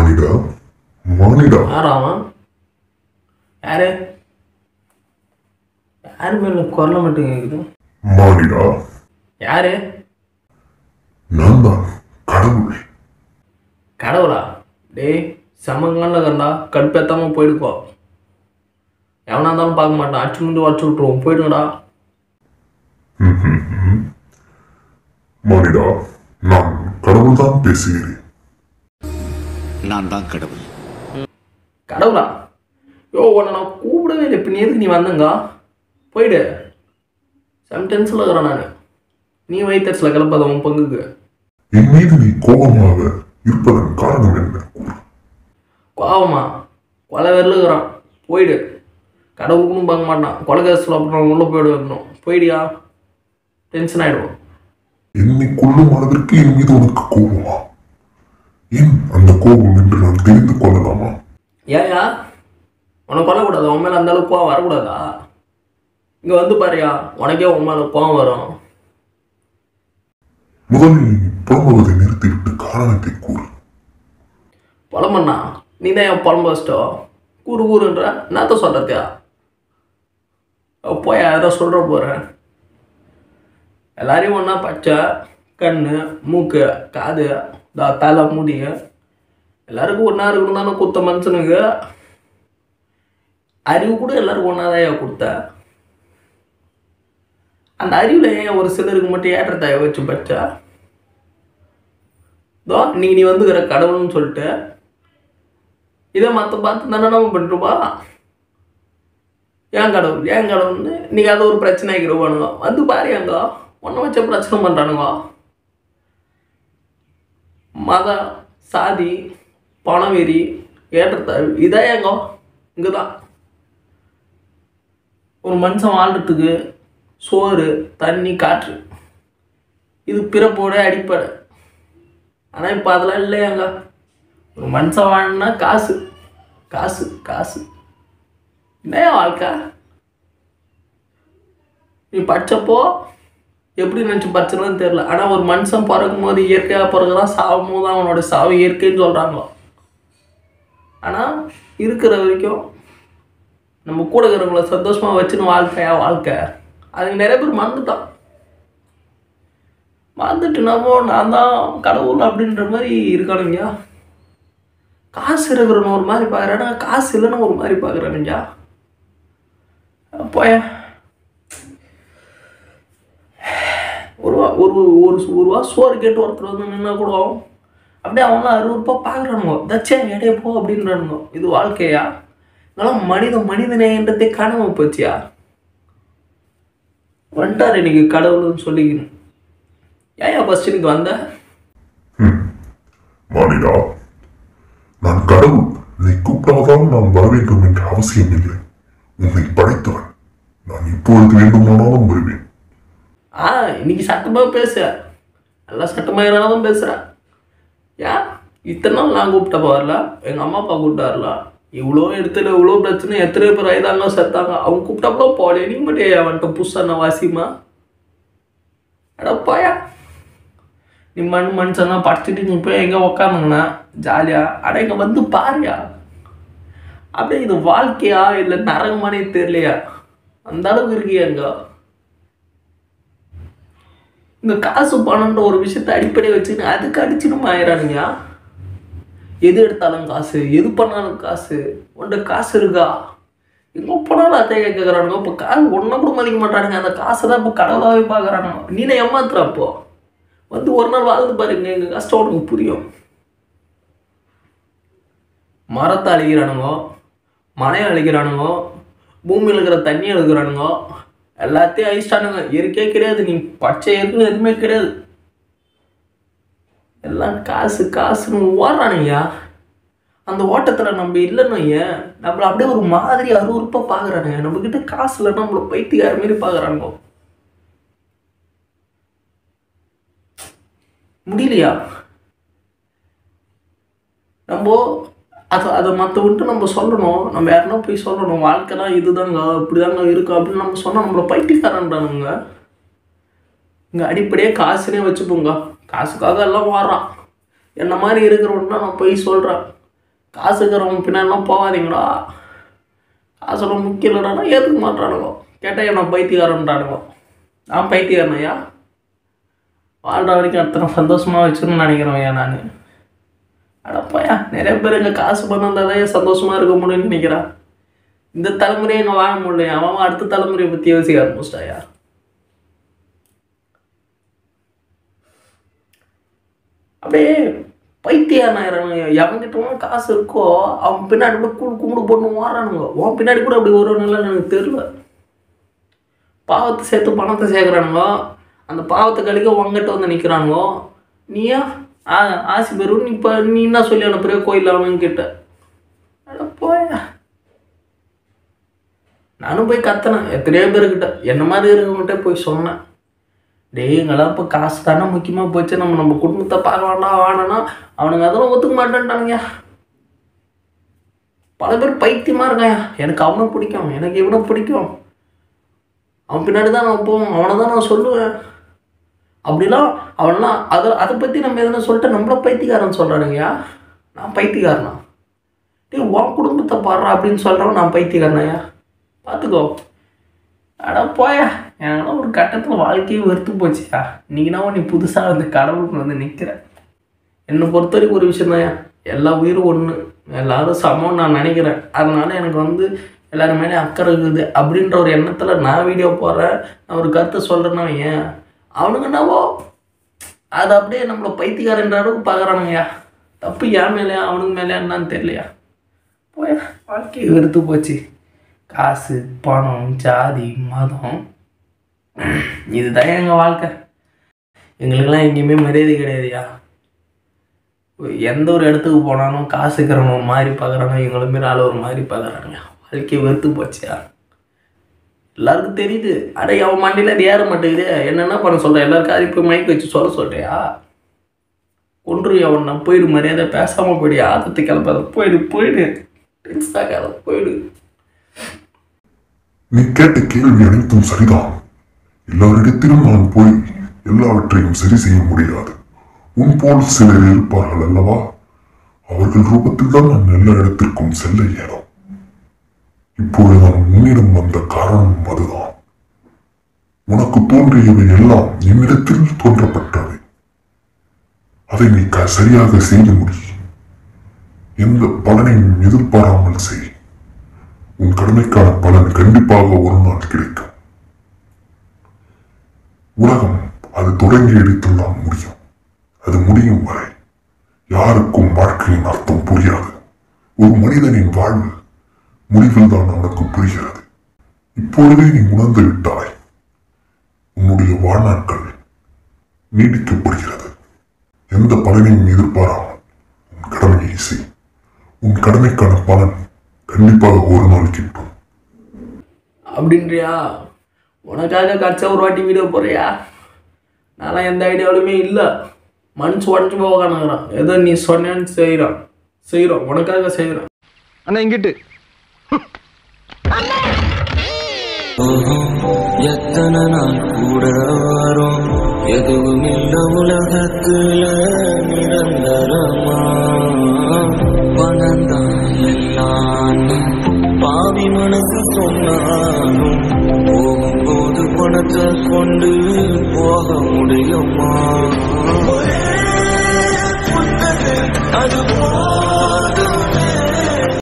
மானிடா மானிடா யாரா அவன் யாரு யாரு மேல குரல மட்டும் கேக்குது மானிடா யாரு நான் தான் கடவுள் கடவுளா டேய் செம்மங்கல்ல கண்டா கடுப்பேத்தாம போயிடுக்கோ எவனா இருந்தாலும் பார்க்க மாட்டான் அடிச்சு முந்து வச்சு விட்ருவோம் போயிடுங்கடா மானிடா நான் கடவுள் தான் பேசுகிறேன் நான் தான் கடவுள் கடவுளா யோ உன்னை நான் கூப்பிடவே இல்லை இப்போ நீ எதுக்கு நீ வந்தங்க போயிடு சம் டென்ஷனில் இருக்கிறேன் நான் நீ வைத்தரிசில் கிளப்பாத உன் பங்குக்கு என் மீது நீ கோபமாக இருப்பதன் காரணம் என்ன கோவமா கொலை வெறுலுக்குறான் போயிடு கடவுளுக்கும் பார்க்க மாட்டான் கொலை கேஸில் அப்புறம் உள்ளே போயிடு வரணும் போயிடியா டென்ஷன் ஆகிடுவோம் என்னை கொல்லும் அளவிற்கு என் மீது உனக்கு கோபமா ஏன் அந்த கோபம் என்று நான் தெரிந்து கொள்ளலாமா ஏயா உன்னை கொல்லக்கூடாது உன் மேலே அந்த அளவுக்கு கோவம் வரக்கூடாதா இங்கே வந்து பாருயா உனக்கே உன் மேலே கோவம் வரும் முதலில் நீ புலம்புவதை நிறுத்திவிட்டு காரணத்தை கூறு புலம்பண்ணா நீ தான் என் புலம்ப வச்சிட்டோ கூறு கூறுன்ற என்னத்த சொல்கிறத்தியா போய் யாரோ சொல்கிற போகிறேன் எல்லாரையும் ஒன்றா பச்சை கண் மூக்கு காது தா தலை முடி எல்லாருக்கும் ஒன்றா இருக்கணும் தானே கொடுத்த மனுஷனுக்கு அறிவு கூட எல்லாருக்கும் ஒன்றா தான் கொடுத்த அந்த அறிவில் ஏன் ஒரு சிலருக்கு மட்டும் ஏற்றத்தாய வச்சு பச்சா இதோ இன்னைக்கு நீ வந்துக்கிற கடவுள்னு சொல்லிட்டு இதை மற்ற பார்த்து தானே நம்ம பண்ணிருப்பா ஏன் கடவுள் ஏன் கடவுள்னு இன்னைக்கு அது ஒரு பிரச்சனை ஆகிடுவானுங்க வந்து பாரு அங்க ஒன்றை வச்ச பிரச்சனை பண்ணுறானுங்க மத சாதி பணவெறி ஏற்றத்தாழ்வு இதான் எங்கோ இங்கே தான் ஒரு மனுஷன் வாழ்றதுக்கு சோறு தண்ணி காற்று இது பிறப்போட அடிப்படை ஆனால் இப்போ அதெல்லாம் இல்லையாங்க ஒரு மனுஷன் வாழணும்னா காசு காசு காசு என்ன வாழ்க்கை நீ படிச்சப்போ எப்படி நினச்சி படிச்சதுன்னு தெரில ஆனால் ஒரு மனுஷன் பிறக்கும் போது இயற்கையாக பிறகுதான் சாகும் போது அவனோட சாவு இயற்கைன்னு சொல்கிறாங்க ஆனால் இருக்கிற வரைக்கும் நம்ம கூட இருக்கிறவங்கள சந்தோஷமாக வச்சுன்னு வாழ்க்கையா வாழ்க்கை அதுக்கு நிறைய பேர் மறந்துட்டான் மறந்துட்டு நம்ம நான் தான் கடவுள் அப்படின்ற மாதிரி இருக்கானுங்கய்யா காசு இருக்கிறவன ஒரு மாதிரி பார்க்குறானா காசு இல்லைன்னு ஒரு மாதிரி பார்க்குறானுங்கய்யா போய ஒரு வா- ஒரு ஒரு சு- ஒரு வா சோறு கேட்டு ஒருத்தர் வந்து நின்னா கூட அப்படியே அவங்களாம் அறுபது ரூபாய் பார்க்குறானுங்க தச்சே எடைய போ அப்படின்றானுங்க இது வாழ்க்கையா இதெல்லாம் மனித மனிதனேன்றதே காணாம போச்சியா வந்துட்டார் இன்னைக்கு கடவுள்னு சொல்லிக்கணும் ஏன் ஃபஸ்ட் இன்னைக்கு வந்த மானிடா நான் கடவுள் நீ கூப்பிட்டால்தான் நான் வர வேண்டும் என்ற அவசியம் இல்லை உன்னை படைத்தவன் நான் இப்பொழுது வேண்டுமானாலும் வருவேன் ஆ இன்னைக்கு சட்டமாக பேச நல்லா சட்டமாக தான் பேசுகிறேன் ஏன் இத்தனை நாள் நான் கூப்பிட்டப்ப வரல எங்கள் அம்மா அப்பா கூப்பிட்டு வரல இவ்வளோ இடத்துல இவ்வளோ பிரச்சனை எத்தனை பேர் ஆயுதாங்க செத்தாங்க அவங்க கூப்பிட்டப்பலாம் போல நீ மட்டும் ஏன் வந்துட்டு புதுசாக வாசிமா அட போயா நீ மண் மனுஷனா படிச்சுட்டு நீ போய் எங்கே உக்காந்துங்கண்ணா ஜாலியாக அட இங்கே வந்து பாருயா அப்படியே இது வாழ்க்கையா இல்லை நரகமானே தெரியலையா அந்த அளவுக்கு இருக்கியா இங்க இந்த காசு பணம்ன்ற ஒரு விஷயத்தை அடிப்படையை வச்சுன்னு அதுக்கு அடிச்சுன்னு ஆயிரானுங்க எது எடுத்தாலும் காசு எது பண்ணாலும் காசு உன்கிட்ட காசு இருக்கா எங்கே போனாலும் அதே கேட்குறானுங்க இப்போ காசு ஒன்றும் கூட மதிக்க மாட்டானுங்க அந்த காசை தான் இப்போ கடவுளாகவே பார்க்குறானுங்க நீனை ஏமாத்துற அப்போ வந்து ஒரு நாள் வாழ்ந்து பாருங்க எங்கள் கஷ்டம் உனக்கு புரியும் மரத்தை அழிக்கிறானுங்க மனையை அழிக்கிறானுங்க பூமியில் இருக்கிற தண்ணி எடுக்கிறானுங்க எல்லாத்தையும் அழிச்சிட்டானுங்க இயற்கையே கிடையாது நீ பச்சை இயற்கை எதுவுமே கிடையாது எல்லாம் காசு காசுன்னு ஓடுறானுங்கய்யா அந்த ஓட்டத்தில் நம்ம இல்லைன்னு ஏன் நம்மளை அப்படியே ஒரு மாதிரி அருவறுப்பாக பார்க்குறானுங்க நம்மக்கிட்ட காசு இல்லைன்னா நம்மளை பைத்தியார மாரி பார்க்குறானுங்க முடியலையா நம்ம அதை அதை மற்றவன்ட்டு நம்ம சொல்லணும் நம்ம யாருன்னா போய் சொல்லணும் வாழ்க்கைனா இதுதாங்க இப்படிதாங்க இருக்கு அப்படின்னு நம்ம சொன்னால் நம்மளை பைத்தியக்காரன்றானுங்க இங்கே அடிப்படையே காசுனே வச்சுப்போங்க காசுக்காக எல்லாம் வாடுறான் என்ன மாதிரி இருக்கிறவன்னா நான் போய் சொல்கிறேன் காசு இருக்கிறவங்க பின்னாடிலாம் போகாதீங்கடா காசுலாம் முக்கியம் இல்லைடா ஏற்றுக்க மாட்டானுங்க கேட்டால் என்ன பைத்தியக்காரன்றானுங்க நான் பைத்தியக்காரன் ஐயா வாழ்ற வரைக்கும் அத்தனை சந்தோஷமாக வச்சுன்னு நினைக்கிறேன் ஐயா நான் அடப்பாயா நிறைய பேர் எங்கள் காசு பணம் இருந்தால் தான் சந்தோஷமாக இருக்க முடியும்னு நினைக்கிறான் இந்த தலைமுறையை எங்கள் வாழ முடியல அவன் அவன் அடுத்த தலைமுறையை பற்றி யோசிக்க ஆரம்பிச்சிட்டாயா அப்படியே பைத்தியானாயிரம் எவன்கிட்ட காசு இருக்கோ அவன் பின்னாடி கூட கூடு கும்பிடு போட்டு மாறானுங்க உன் பின்னாடி கூட அப்படி வருவானுங்களா எனக்கு தெரியல பாவத்தை சேர்த்து பணத்தை சேர்க்குறானுங்க அந்த பாவத்தை கழிக்க உங்ககிட்ட வந்து நிற்கிறானுங்க நீயா ஆ ஆசி பெரும் நீ இப்போ நீ என்ன சொல்லி அனுப்புறிய கோயில் அவனுங்க கிட்ட அட போயா நானும் போய் கத்தினேன் எத்தனையோ பேர்கிட்ட என்ன மாதிரி இருக்கவங்ககிட்ட போய் சொன்னேன் டேய் எங்கெல்லாம் இப்போ காசு தானே முக்கியமாக போச்சு நம்ம நம்ம குடும்பத்தை பார்க்க வேண்டாம் வாடனா அவனுங்க அதெல்லாம் ஒத்துக்க மாட்டேன்ட்டானுங்க பல பேர் பைத்தியமாக இருக்காயா எனக்கு அவனை பிடிக்கும் எனக்கு இவனை பிடிக்கும் அவன் பின்னாடி தான் நான் போவோம் அவனை தான் நான் சொல்லுவேன் அப்படிலாம் அவன்லாம் அதை அதை பற்றி நம்ம எதுனா சொல்லிட்டு நம்மள பைத்தியக்காரன் சொல்கிறானுங்கய்யா நான் பைத்தியக்காரனா டேய் உன் குடும்பத்தை பாடுறா அப்படின்னு சொல்கிறவன் நான் பைத்தியக்காரனாயா பார்த்துக்கோ அட போயா எனக்கெல்லாம் ஒரு கட்டத்தில் வாழ்க்கையே வெறுத்து போச்சுயா இன்னைக்குனா நீ புதுசாக வந்து கடவுளுக்கு வந்து நிற்கிற என்னை பொறுத்த வரைக்கும் ஒரு விஷயம் தான் எல்லா உயிரும் ஒன்று எல்லாரும் சமம் நான் நினைக்கிறேன் அதனால எனக்கு வந்து எல்லாரும் மேலே அக்கறை இருக்குது அப்படின்ற ஒரு எண்ணத்தில் நான் வீடியோ போடுறேன் நான் ஒரு கருத்தை சொல்கிறேன்னா ஏன் அவனுங்க என்னவோ அது அப்படியே நம்மளை பைத்தியக்காரன்ற அளவுக்கு பார்க்குறானுங்கய்யா தப்பு என் மேலேயா அவனுக்கு மேலேயா என்னன்னு தெரியலையா போய் வாழ்க்கை வெறுத்து போச்சு காசு பணம் ஜாதி மதம் இதுதான் எங்கள் வாழ்க்கை எங்களுக்கெல்லாம் எங்கேயுமே மரியாதை கிடையாதுயா எந்த ஒரு இடத்துக்கு போனாலும் காசு இருக்கிறவங்க மாதிரி பார்க்குறாங்க எங்களை மாரி ஆள் ஒரு மாதிரி பார்க்குறானுங்க வாழ்க்கையை வெறுத்து போச்சியா எல்லாருக்கும் தெரியுது அட அவன் மண்டியில் அது ஏற மாட்டேங்குது என்னென்ன பண்ண சொல்கிறேன் எல்லாருக்கும் அது போய் மைக் வச்சு சொல்ல சொல்கிறியா கொன்று அவன் நான் போயிடு மரியாதை பேசாமல் போயிடு ஆதத்தை கிளப்பாத போயிடு போயிடு டென்ஸ் ஆகாத போயிடு நீ கேட்ட கேள்வி அனைத்தும் சரிதான் எல்லாரிடத்திலும் நான் போய் எல்லாவற்றையும் சரி செய்ய முடியாது உன் போல் சிலர் இருப்பார்கள் அல்லவா அவர்கள் ரூபத்தில் தான் நான் எல்லா இடத்திற்கும் செல்ல இயலும் இப்பொழுது நான் உன்னிடம் வந்த காரணம் அதுதான் உனக்கு தோன்றியவை எல்லாம் என்னிடத்தில் தோன்றப்பட்டவை அதை நீ க- சரியாக செய்ய முடியும் எந்த பலனையும் எதிர்பாராமல் செய் உன் கடமைக்கான பலன் கண்டிப்பாக ஒரு நாள் கிடைக்கும் உலகம் அது தொடங்கி எடுத்துதான் முடியும் அது முடியும் வரை யாருக்கும் வாழ்க்கையின் அர்த்தம் புரியாது ஒரு மனிதனின் வாழ்வு முடிவில் தான் அவனுக்கு புரிகிறது இப்பொழுதே நீ உணர்ந்து விட்டாய் உன்னுடைய வாழ்நாட்கள் நீடிக்கப்படுகிறது எந்த பலனையும் எதிர்பாராமல் உன் கடமையை செய் உன் கடமைக்கான பலன் கண்டிப்பாக ஒரு நாள் கிட்டும் அப்படின்றியா உனக்காக கச்சா ஒரு வாட்டி வீடியோ போறியா நான்லாம் எந்த ஐடியாவிலுமே இல்லை மனசு உடஞ்சி போகானுங்கிறான் ஏதோ நீ சொன்னேன்னு செய்கிறான் செய்கிறோம் உனக்காக செய்கிறோம் அண்ணா இங்கிட்டு எத்தனை நாள் கூட வரும் எதுவும் இல்ல உலகத்துல நிரந்தரமா பணந்தான் எல்லாம் பாவி மனசு சொன்னாலும் போகும்போது பணத்தை கொண்டு போக முடியுமா அது போ